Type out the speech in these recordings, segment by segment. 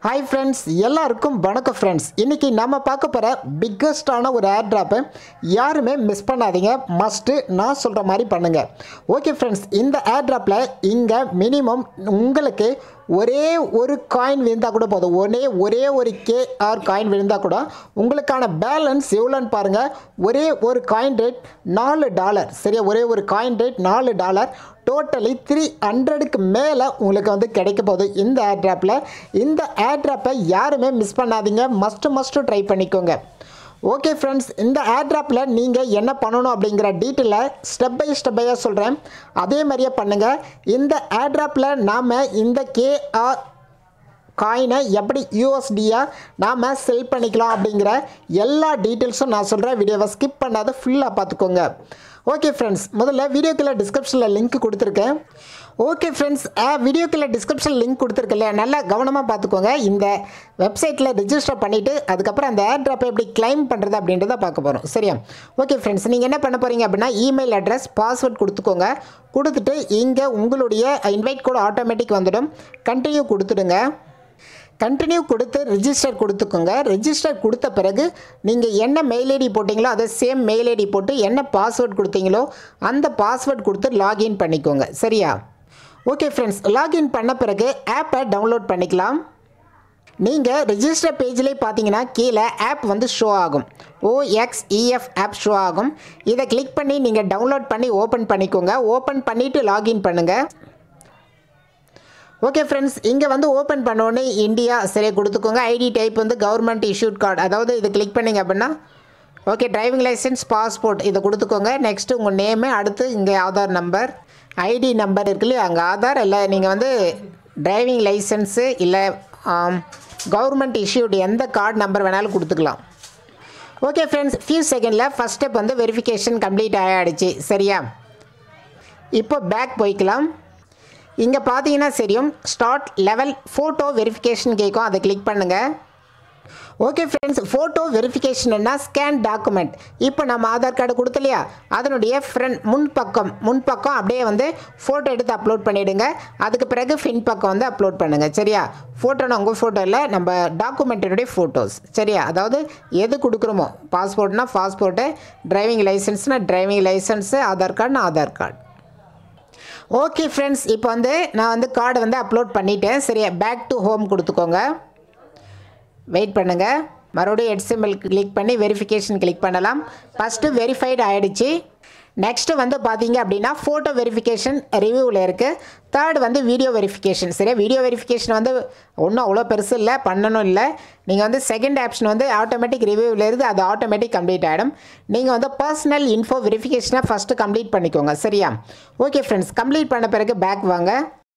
hi friends எல்லாருக்கும் வணக்கம் friends இன்றைக்கி நம்ம பார்க்க போகிற பிக்கஸ்டான ஒரு ஏர் ட்ராப்பை யாருமே மிஸ் பண்ணாதீங்க மஸ்ட்டு நான் சொல்கிற மாதிரி பண்ணுங்கள் ஓகே ஃப்ரெண்ட்ஸ் இந்த ஏர் ட்ராப்பில் இங்கே மினிமம் உங்களுக்கு ஒரே ஒரு காயின் விழுந்தால் கூட போதும் ஒரே ஒரே ஒரு கேஆர் காயின் விழுந்தால் கூட உங்களுக்கான பேலன்ஸ் எவ்வளோன்னு பாருங்கள் ஒரே ஒரு காயின் ரேட் நாலு டாலர் சரியா ஒரே ஒரு காயின் ரேட் நாலு டாலர் டோட்டலி த்ரீ ஹண்ட்ரடுக்கு மேலே உங்களுக்கு வந்து கிடைக்க போகுது இந்த ஏர் ட்ராப்பில் இந்த ஏர் ட்ராப்பை யாருமே மிஸ் பண்ணாதீங்க மஸ்ட்டு மஸ்ட்டு ட்ரை பண்ணிக்கோங்க ஓகே ஃப்ரெண்ட்ஸ் இந்த ஏர் ட்ராப்பில் நீங்கள் என்ன பண்ணணும் அப்படிங்கிற டீட்டெயிலை ஸ்டெப் பை ஸ்டெப்பையாக சொல்கிறேன் அதே மாதிரியே பண்ணுங்கள் இந்த ஏர் ட்ராப்பில் நாம் இந்த கேஆர் காயினை எப்படி யூஎஸ்டியாக நாம் செல் பண்ணிக்கலாம் அப்படிங்கிற எல்லா டீட்டெயில்ஸும் நான் சொல்கிறேன் வீடியோவை ஸ்கிப் பண்ணாத ஃபுல்லாக பார்த்துக்கோங்க ஓகே ஃப்ரெண்ட்ஸ் முதல்ல வீடியோக்குள்ள டிஸ்கிரிப்ஷனில் லிங்க் கொடுத்துருக்கேன் ஓகே ஃப்ரெண்ட்ஸ் வீடியோக்குள்ள டிஸ்கிரிப்ஷன் லிங்க் கொடுத்துருக்கல நல்லா கவனமாக பார்த்துக்கோங்க இந்த வெப்சைட்டில் ரிஜிஸ்டர் பண்ணிவிட்டு அதுக்கப்புறம் அந்த ஏர் ட்ராப்பை எப்படி கிளைம் பண்ணுறது அப்படின்றத பார்க்க போகிறோம் சரியா ஓகே ஃப்ரெண்ட்ஸ் நீங்கள் என்ன பண்ண போகிறீங்க அப்படின்னா இமெயில் அட்ரஸ் பாஸ்வேர்ட் கொடுத்துக்கோங்க கொடுத்துட்டு இங்கே உங்களுடைய இன்வைட் கோட் ஆட்டோமேட்டிக் வந்துடும் கண்டினியூ கொடுத்துடுங்க கண்டினியூ கொடுத்து ரிஜிஸ்டர் கொடுத்துக்கோங்க ரிஜிஸ்டர் கொடுத்த பிறகு நீங்கள் என்ன மெயில் ஐடி போட்டிங்களோ அதை சேம் மெயில் ஐடி போட்டு என்ன பாஸ்வேர்ட் கொடுத்தீங்களோ அந்த பாஸ்வேர்ட் கொடுத்து லாகின் பண்ணிக்கோங்க சரியா ஓகே ஃப்ரெண்ட்ஸ் லாகின் பண்ண பிறகு ஆப்பை டவுன்லோட் பண்ணிக்கலாம் நீங்கள் ரிஜிஸ்டர் பேஜ்லேயே பார்த்தீங்கன்னா கீழே ஆப் வந்து ஷோ ஆகும் ஓஎக்ஸ்இஎஃப் ஆப் ஷோ ஆகும் இதை கிளிக் பண்ணி நீங்கள் டவுன்லோட் பண்ணி ஓப்பன் பண்ணிக்கோங்க ஓப்பன் பண்ணிவிட்டு லாகின் பண்ணுங்கள் ஓகே ஃப்ரெண்ட்ஸ் இங்கே வந்து ஓப்பன் பண்ணோடனே இந்தியா சரியாக கொடுத்துக்கோங்க ஐடி டைப் வந்து கவர்மெண்ட் இஷ்யூட் கார்டு அதாவது இது கிளிக் பண்ணிங்க அப்படின்னா ஓகே டிரைவிங் லைசன்ஸ் பாஸ்போர்ட் இதை கொடுத்துக்கோங்க நெக்ஸ்ட்டு உங்கள் நேமு அடுத்து இங்கே ஆதார் நம்பர் ஐடி நம்பர் இருக்கு இல்லையா அங்கே ஆதார் இல்லை நீங்கள் வந்து டிரைவிங் லைசன்ஸு இல்லை கவர்மெண்ட் இஷ்யூட் எந்த கார்டு நம்பர் வேணாலும் கொடுத்துக்கலாம் ஓகே ஃப்ரெண்ட்ஸ் ஃபியூ செகண்டில் ஃபஸ்ட் ஸ்டெப் வந்து வெரிஃபிகேஷன் கம்ப்ளீட் ஆகிடுச்சு சரியா இப்போ பேக் போய்க்கலாம் இங்கே பார்த்தீங்கன்னா தெரியும் ஸ்டார்ட் லெவல் ஃபோட்டோ வெரிஃபிகேஷன் கேட்கும் அதை கிளிக் பண்ணுங்கள் ஓகே ஃப்ரெண்ட்ஸ் ஃபோட்டோ வெரிஃபிகேஷன்னா ஸ்கேன் டாக்குமெண்ட் இப்போ நம்ம ஆதார் கார்டு கொடுத்தலையா அதனுடைய ஃப்ரண்ட் முன் பக்கம் முன் பக்கம் அப்படியே வந்து ஃபோட்டோ எடுத்து அப்லோட் பண்ணிவிடுங்க அதுக்கு பிறகு ஃபின் பக்கம் வந்து அப்லோட் பண்ணுங்கள் சரியா ஃபோட்டோனா உங்கள் ஃபோட்டோ இல்லை நம்ம டாக்குமெண்ட்டினுடைய ஃபோட்டோஸ் சரியா அதாவது எது கொடுக்குறோமோ பாஸ்போர்ட்னா பாஸ்போர்ட்டு டிரைவிங் லைசன்ஸ்னால் டிரைவிங் லைசன்ஸு ஆதார் கார்டுனா ஆதார் கார்டு ஓகே ஃப்ரெண்ட்ஸ் இப்போ வந்து நான் வந்து கார்டை வந்து அப்லோட் பண்ணிட்டேன் சரியா பேக் டு ஹோம் கொடுத்துக்கோங்க வெயிட் பண்ணுங்கள் மறுபடியும் ஹெட் சிம்பிள் கிளிக் பண்ணி வெரிஃபிகேஷன் கிளிக் பண்ணலாம் ஃபஸ்ட்டு வெரிஃபைடு ஆகிடுச்சு நெக்ஸ்ட்டு வந்து பார்த்தீங்க அப்படின்னா ஃபோட்டோ வெரிஃபிகேஷன் ரிவ்யூவில் இருக்குது தேர்ட் வந்து வீடியோ வெரிஃபிகேஷன் சரியா வீடியோ வெரிஃபிகேஷன் வந்து ஒன்றும் அவ்வளோ பெருசு இல்லை பண்ணணும் இல்லை நீங்கள் வந்து செகண்ட் ஆப்ஷன் வந்து ஆட்டோமேட்டிக் ரிவ்யூவில் இருந்து அது ஆட்டோமேட்டிக் கம்ப்ளீட் ஆகிடும் நீங்கள் வந்து பர்சனல் இன்ஃபோ வெரிஃபிகேஷனை ஃபஸ்ட்டு கம்ப்ளீட் பண்ணிக்கோங்க சரியா ஓகே ஃப்ரெண்ட்ஸ் கம்ப்ளீட் பண்ண பிறகு பேக் வாங்க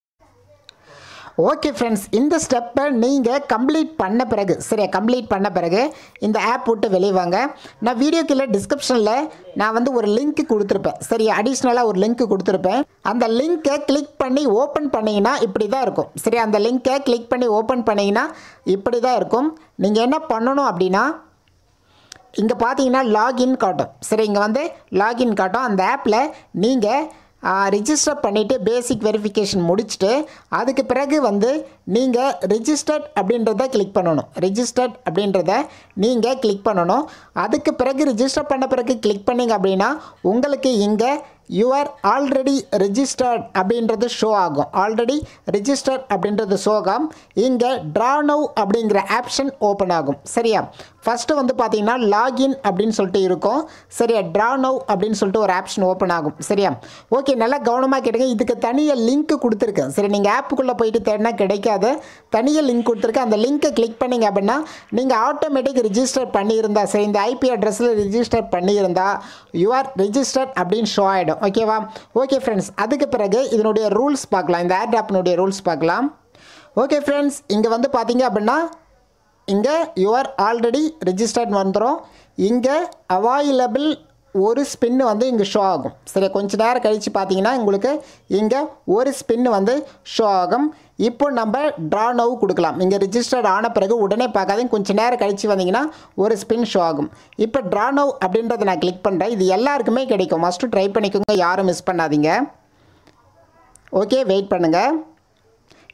ஓகே ஃப்ரெண்ட்ஸ் இந்த ஸ்டெப்பை நீங்கள் கம்ப்ளீட் பண்ண பிறகு சரியா கம்ப்ளீட் பண்ண பிறகு இந்த ஆப் விட்டு வெளியே வாங்க நான் வீடியோக்குள்ள டிஸ்கிரிப்ஷனில் நான் வந்து ஒரு லிங்க் கொடுத்துருப்பேன் சரியா அடிஷ்னலாக ஒரு லிங்க் கொடுத்துருப்பேன் அந்த லிங்க்கை கிளிக் பண்ணி ஓப்பன் பண்ணிங்கன்னா இப்படி தான் இருக்கும் சரி அந்த லிங்க்கை கிளிக் பண்ணி ஓப்பன் பண்ணிங்கன்னா இப்படி தான் இருக்கும் நீங்கள் என்ன பண்ணணும் அப்படின்னா இங்கே பார்த்தீங்கன்னா லாகின் காட்டும் சரி இங்கே வந்து லாகின் காட்டும் அந்த ஆப்பில் நீங்கள் ரிஜிஸ்டர் பண்ணிவிட்டு பேசிக் வெரிஃபிகேஷன் முடிச்சுட்டு அதுக்கு பிறகு வந்து நீங்கள் ரிஜிஸ்டர்ட் அப்படின்றத கிளிக் பண்ணணும் ரிஜிஸ்டர்ட் அப்படின்றத நீங்கள் கிளிக் பண்ணணும் அதுக்கு பிறகு ரிஜிஸ்டர் பண்ண பிறகு கிளிக் பண்ணிங்க அப்படின்னா உங்களுக்கு இங்கே யூஆர் ஆல்ரெடி ரிஜிஸ்டர்ட் அப்படின்றது ஷோ ஆகும் ஆல்ரெடி ரிஜிஸ்டர்ட் அப்படின்றது ஷோ ஆகும் இங்கே ட்ரா நவ் அப்படிங்கிற ஆப்ஷன் ஓப்பன் ஆகும் சரியா ஃபஸ்ட்டு வந்து பார்த்தீங்கன்னா லாகின் அப்படின்னு சொல்லிட்டு இருக்கும் சரியா ட்ரா நவ் அப்படின்னு சொல்லிட்டு ஒரு ஆப்ஷன் ஓப்பன் ஆகும் சரியா ஓகே நல்லா கவனமாக கேட்டுங்க இதுக்கு தனியாக லிங்க் கொடுத்துருக்கேன் சரி நீங்கள் ஆப்புக்குள்ளே போயிட்டு தேடினா கிடைக்காது தனியாக லிங்க் கொடுத்துருக்கேன் அந்த லிங்க்கை கிளிக் பண்ணிங்க அப்படின்னா நீங்கள் ஆட்டோமேட்டிக் ரிஜிஸ்டர் பண்ணியிருந்தா சரி இந்த ஐபி அட்ரஸில் ரிஜிஸ்டர் பண்ணியிருந்தா யூஆர் ரிஜிஸ்டர்ட் அப்படின்னு ஷோ ஆகிடும் ஓகேவா ஓகே ஃப்ரெண்ட்ஸ் அதுக்கு பிறகு இதனுடைய ரூல்ஸ் பார்க்கலாம் இந்த ஏர் ஆப்னுடைய ரூல்ஸ் பார்க்கலாம் ஓகே ஃப்ரெண்ட்ஸ் இங்கே வந்து பார்த்தீங்க அப்படின்னா இங்கே யுவர் ஆல்ரெடி ரிஜிஸ்டர்ட் வந்துடும் இங்கே அவைலபிள் ஒரு ஸ்பின்னு வந்து இங்கே ஷோ ஆகும் சரி கொஞ்ச நேரம் கழித்து பார்த்தீங்கன்னா உங்களுக்கு இங்கே ஒரு ஸ்பின்னு வந்து ஷோ ஆகும் இப்போ நம்ம ட்ரா நவ் கொடுக்கலாம் இங்கே ரிஜிஸ்டர்ட் ஆன பிறகு உடனே பார்க்காதீங்க கொஞ்சம் நேரம் கழித்து வந்தீங்கன்னா ஒரு ஸ்பின் ஷோ ஆகும் இப்போ ட்ரா நவ் அப்படின்றத நான் கிளிக் பண்ணுறேன் இது எல்லாருக்குமே கிடைக்கும் மஸ்ட்டு ட்ரை பண்ணிக்கோங்க யாரும் மிஸ் பண்ணாதீங்க ஓகே வெயிட் பண்ணுங்கள்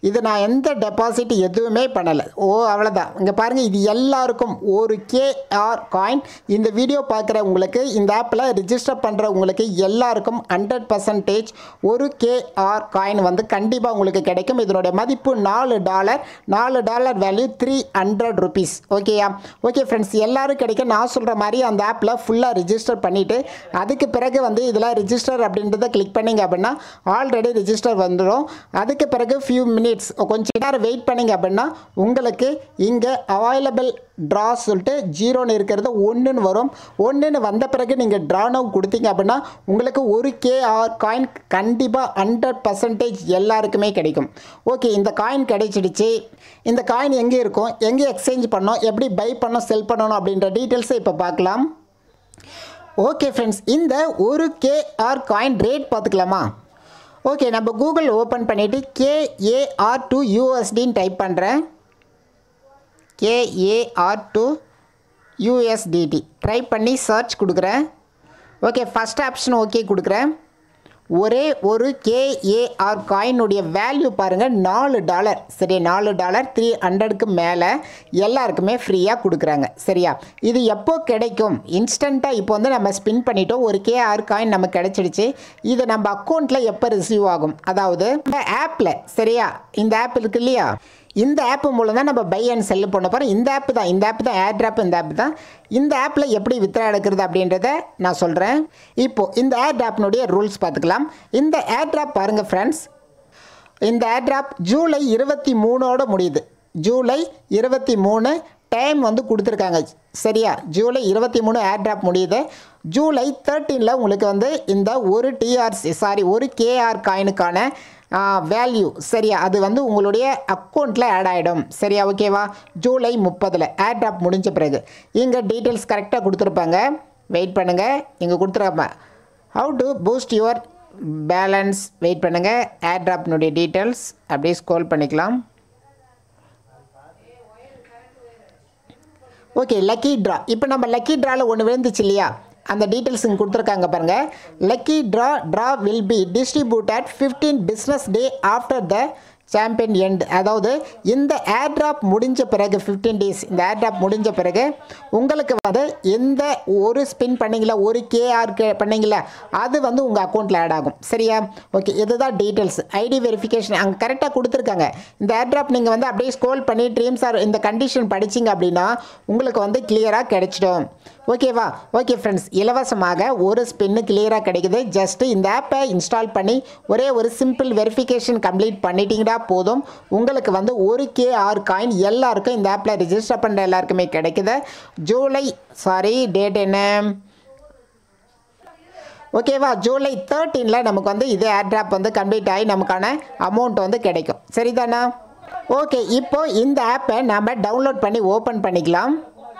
இது நான் எந்த டெபாசிட் எதுவுமே பண்ணலை ஓ அவ்வளோதான் இங்கே பாருங்கள் இது எல்லாருக்கும் ஒரு கேஆர் காயின் இந்த வீடியோ பார்க்குற உங்களுக்கு இந்த ஆப்பில் ரிஜிஸ்டர் பண்ணுற உங்களுக்கு எல்லாருக்கும் ஹண்ட்ரட் பர்சன்டேஜ் ஒரு கேஆர் காயின் வந்து கண்டிப்பாக உங்களுக்கு கிடைக்கும் இதனுடைய மதிப்பு நாலு டாலர் நாலு dollar value three hundred rupees ஓகேயா ஓகே ஃப்ரெண்ட்ஸ் எல்லாரும் கிடைக்கும் நான் சொல்கிற மாதிரி அந்த ஆப்பில் ஃபுல்லாக ரிஜிஸ்டர் பண்ணிவிட்டு அதுக்கு பிறகு வந்து இதில் ரிஜிஸ்டர் அப்படின்றத கிளிக் பண்ணிங்க அப்படின்னா ஆல்ரெடி ரிஜிஸ்டர் வந்துடும் அதுக்கு பிறகு ஃபியூ மினிட்ஸ் கொஞ்ச நேரம் வெயிட் பண்ணிங்க அப்படின்னா உங்களுக்கு இங்கே அவைலபிள் ட்ரா சொல்லிட்டு ஜீரோன்னு இருக்கிறது ஒன்றுன்னு வரும் ஒன்றுன்னு வந்த பிறகு நீங்கள் ட்ரானவ் கொடுத்தீங்க அப்படின்னா உங்களுக்கு ஒரு கேஆர் காயின் கண்டிப்பாக ஹண்ட்ரட் பர்சன்டேஜ் எல்லாருக்குமே கிடைக்கும் ஓகே இந்த காயின் கிடைச்சிடுச்சு இந்த காயின் எங்கே இருக்கும் எங்கே எக்ஸ்சேஞ்ச் பண்ணோம் எப்படி பை பண்ணோம் செல் பண்ணணும் அப்படின்ற டீட்டெயில்ஸை இப்போ பார்க்கலாம் ஓகே ஃப்ரெண்ட்ஸ் இந்த ஒரு கேஆர் காயின் ரேட் பார்த்துக்கலாமா ஓகே நம்ம கூகுள் ஓப்பன் பண்ணிவிட்டு கேஏஆர் டு யூஎஸ்டின்னு டைப் பண்ணுறேன் கேஏஆர் டு யூஎஸ்டிடி டைப் பண்ணி சர்ச் கொடுக்குறேன் ஓகே ஃபஸ்ட் ஆப்ஷன் ஓகே கொடுக்குறேன் ஒரே ஒரு கேஏஆர் காயினுடைய வேல்யூ பாருங்கள் நாலு டாலர் சரி நாலு டாலர் த்ரீ ஹண்ட்ரடுக்கு மேலே எல்லாருக்குமே ஃப்ரீயாக கொடுக்குறாங்க சரியா இது எப்போ கிடைக்கும் இன்ஸ்டண்ட்டாக இப்போ வந்து நம்ம ஸ்பின் பண்ணிட்டோம் ஒரு கேஆர் காயின் நமக்கு கிடைச்சிடுச்சு இது நம்ம அக்கௌண்ட்டில் எப்போ ரிசீவ் ஆகும் அதாவது இந்த ஆப்பில் சரியா இந்த ஆப் இருக்கு இல்லையா இந்த ஆப் மூலம் தான் நம்ம பை அண்ட் செல்லு பண்ண போகிறோம் இந்த ஆப் தான் இந்த ஆப் தான் ஏர்ட்ராப் இந்த ஆப் தான் இந்த ஆப்பில் எப்படி வித்ரா எடுக்கிறது அப்படின்றத நான் சொல்கிறேன் இப்போது இந்த ஏர்ட்ராப்னுடைய ரூல்ஸ் பார்த்துக்கலாம் இந்த ஏர்ட்ராப் பாருங்கள் ஃப்ரெண்ட்ஸ் இந்த ஏர்ட்ராப் ஜூலை இருபத்தி மூணோட முடியுது ஜூலை இருபத்தி மூணு டைம் வந்து கொடுத்துருக்காங்க சரியா ஜூலை இருபத்தி மூணு ஏர்ட்ராப் முடியுது ஜூலை தேர்ட்டீனில் உங்களுக்கு வந்து இந்த ஒரு டிஆர்சி சாரி ஒரு கேஆர் காயினுக்கான வேல்யூ சரியா அது வந்து உங்களுடைய அக்கௌண்ட்டில் ஆட் ஆகிடும் சரியா ஓகேவா ஜூலை முப்பதில் ஏர்ட்ராப் முடிஞ்ச பிறகு இங்கே டீட்டெயில்ஸ் கரெக்டாக கொடுத்துருப்பாங்க வெயிட் பண்ணுங்கள் இங்கே கொடுத்துருப்பாங்க how to boost your balance wait பண்ணுங்கள் ஏர்ட்ராப்னுடைய டீட்டெயில்ஸ் அப்படியே ஸ்க்ரோல் பண்ணிக்கலாம் ஓகே லக்கி ட்ரா இப்போ நம்ம லக்கி ட்ராவில் ஒன்று விழுந்துச்சு இல்லையா அந்த டீட்டெயில்ஸ் இங்கே கொடுத்துருக்காங்க பாருங்கள் lucky draw draw will be distributed fifteen business day after the champion end அதாவது இந்த ஏர்ட்ராப் முடிஞ்ச பிறகு ஃபிஃப்டீன் டேஸ் இந்த ஏர்ட்ராப் முடிஞ்ச பிறகு உங்களுக்கு வந்து எந்த ஒரு ஸ்பின் பண்ணீங்களா ஒரு கேஆர் பண்ணீங்களா அது வந்து உங்கள் அக்கௌண்ட்டில் ஆட் ஆகும் சரியா ஓகே இதுதான் டீட்டெயில்ஸ் ஐடி வெரிஃபிகேஷன் அங்கே கரெக்டாக கொடுத்துருக்காங்க இந்த ஏர்ட்ராப் நீங்கள் வந்து அப்படியே ஸ்க்ரோல் பண்ணி ட்ரீம்ஸ் ஆர் இந்த கண்டிஷன் படிச்சிங்க அப்படின்னா உங்களுக்கு வந்து கிளியராக கிடைச்சிடும் ஓகேவா ஓகே ஃப்ரெண்ட்ஸ் இலவசமாக ஒரு ஸ்பின்னு கிளியராக கிடைக்குது ஜஸ்ட் இந்த ஆப்பை இன்ஸ்டால் பண்ணி ஒரே ஒரு சிம்பிள் வெரிஃபிகேஷன் கம்ப்ளீட் பண்ணிட்டீங்கன்னா போதும் உங்களுக்கு வந்து ஒரு கேஆர் காயின் எல்லாருக்கும் இந்த ஆப்பில் ரிஜிஸ்டர் பண்ணுற எல்லாருக்குமே கிடைக்குது ஜூலை சாரி டேட் என்ன ஓகேவா ஜூலை தேர்ட்டீனில் நமக்கு வந்து இது ஏர்ட்ராப் வந்து கம்ப்ளீட் ஆகி நமக்கான அமௌண்ட் வந்து கிடைக்கும் சரிதானா ஓகே இப்போ இந்த ஆப்பை நாம் டவுன்லோட் பண்ணி ஓப்பன் பண்ணிக்கலாம்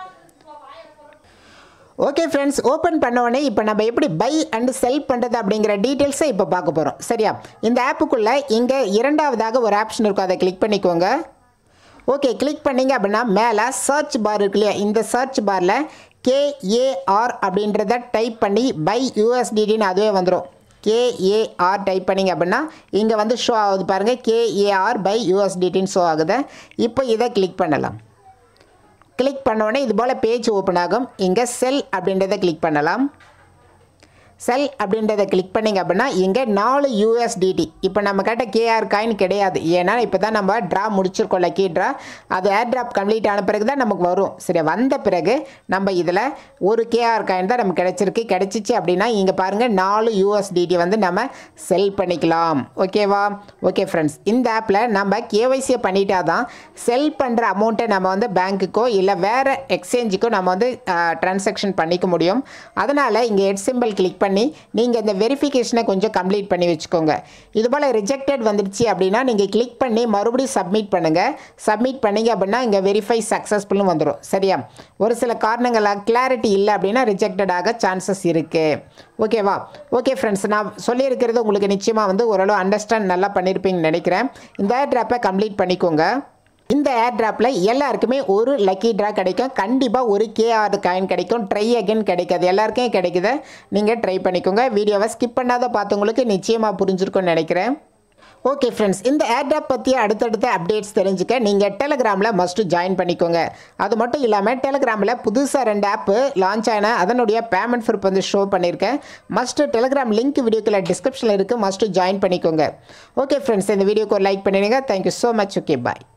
ஓகே ஃப்ரெண்ட்ஸ் ஓப்பன் பண்ண உடனே இப்போ நம்ம எப்படி பை அண்ட் செல் பண்ணுறது அப்படிங்கிற டீட்டெயில்ஸை இப்போ பார்க்க போகிறோம் சரியா இந்த ஆப்புக்குள்ளே இங்கே இரண்டாவதாக ஒரு ஆப்ஷன் இருக்கும் அதை கிளிக் பண்ணிக்கோங்க ஓகே கிளிக் பண்ணிங்க அப்படின்னா மேலே சர்ச் பார் இருக்கு இல்லையா இந்த சர்ச் பாரில் கேஏஆர் அப்படின்றத டைப் பண்ணி பை யூஎஸ்டிடின்னு அதுவே வந்துடும் கேஏஆர் டைப் பண்ணிங்க அப்படின்னா இங்கே வந்து ஷோ ஆகுது பாருங்கள் கேஏஆர் பை யூஎஸ்டிடின்னு ஷோ ஆகுது இப்போ இதை கிளிக் பண்ணலாம் கிளிக் பண்ணோடனே இது போல் பேஜ் ஓப்பன் ஆகும் இங்கே செல் அப்படின்றத கிளிக் பண்ணலாம் செல் அப்படின்றத கிளிக் பண்ணிங்க அப்படின்னா இங்கே நாலு யூஎஸ்டிடி இப்போ நம்ம கிட்ட கேஆர் காயின் கிடையாது ஏன்னா இப்போ தான் நம்ம ட்ரா முடிச்சிருக்கோம் லக்கி ட்ரா அது ஏர் ட்ராப் கம்ப்ளீட் ஆன பிறகு தான் நமக்கு வரும் சரி வந்த பிறகு நம்ம இதில் ஒரு கேஆர் காயின் தான் நமக்கு கிடைச்சிருக்கு கிடைச்சிச்சு அப்படின்னா இங்கே பாருங்கள் நாலு யூஎஸ்டிடி வந்து நம்ம செல் பண்ணிக்கலாம் ஓகேவா ஓகே ஃப்ரெண்ட்ஸ் இந்த ஆப்பில் நம்ம கேஒய்சியை பண்ணிட்டா தான் செல் பண்ணுற அமௌண்ட்டை நம்ம வந்து பேங்க்குக்கோ இல்லை வேறு எக்ஸ்சேஞ்சுக்கோ நம்ம வந்து ட்ரான்சாக்ஷன் பண்ணிக்க முடியும் அதனால் இங்கே ஹெட் சிம்பிள் கிளிக் பண்ணி நீங்கள் இந்த வெரிஃபிகேஷனை கொஞ்சம் கம்ப்ளீட் பண்ணி வச்சுக்கோங்க இது போல் ரிஜெக்டட் வந்துடுச்சு அப்படின்னா நீங்கள் கிளிக் பண்ணி மறுபடியும் சப்மிட் பண்ணுங்கள் சப்மிட் பண்ணீங்க அப்படின்னா இங்கே வெரிஃபை சக்ஸஸ்ஃபுல்னு வந்துடும் சரியா ஒரு சில காரணங்களாக கிளாரிட்டி இல்லை அப்படின்னா ரிஜெக்டட் ஆக சான்சஸ் இருக்குது ஓகேவா ஓகே ஃப்ரெண்ட்ஸ் நான் சொல்லியிருக்கிறது உங்களுக்கு நிச்சயமாக வந்து ஓரளவு அண்டர்ஸ்டாண்ட் நல்லா பண்ணியிருப்பீங்கன்னு நினைக்கிறேன் இந்த ட்ராப்பை கம்ப்ளீட் பண்ணிக்கோங்க இந்த ஏர் ட்ராப்பில் எல்லாருக்குமே ஒரு லக்கி ட்ரா கிடைக்கும் கண்டிப்பாக ஒரு கேஆர் காயின் கிடைக்கும் ட்ரை அகைன் கிடைக்காது எல்லாருக்கும் கிடைக்குது நீங்கள் ட்ரை பண்ணிக்கோங்க வீடியோவை ஸ்கிப் பண்ணாத பார்த்தவங்களுக்கு நிச்சயமாக புரிஞ்சிருக்கும்னு நினைக்கிறேன் ஓகே ஃப்ரெண்ட்ஸ் இந்த ஏர்ட்ராப் பற்றி அடுத்தடுத்த அப்டேட்ஸ் தெரிஞ்சுக்க நீங்கள் டெலகிராமில் மஸ்ட்டு ஜாயின் பண்ணிக்கோங்க அது மட்டும் இல்லாமல் டெலகிராமில் புதுசாக ரெண்டு ஆப்பு லான்ச் ஆன அதனுடைய பேமெண்ட் ப்ரூஃப் வந்து ஷோ பண்ணியிருக்கேன் மஸ்ட்டு டெலகிராம் லிங்க் வீடியோக்குள்ள டிஸ்கிரிப்ஷனில் இருக்குது மஸ்ட்டு ஜாயின் பண்ணிக்கோங்க ஓகே ஃப்ரெண்ட்ஸ் இந்த வீடியோக்கு ஒரு லைக் பண்ணிடுங்க தேங்க்யூ ஸோ மச் ஓகே பாய்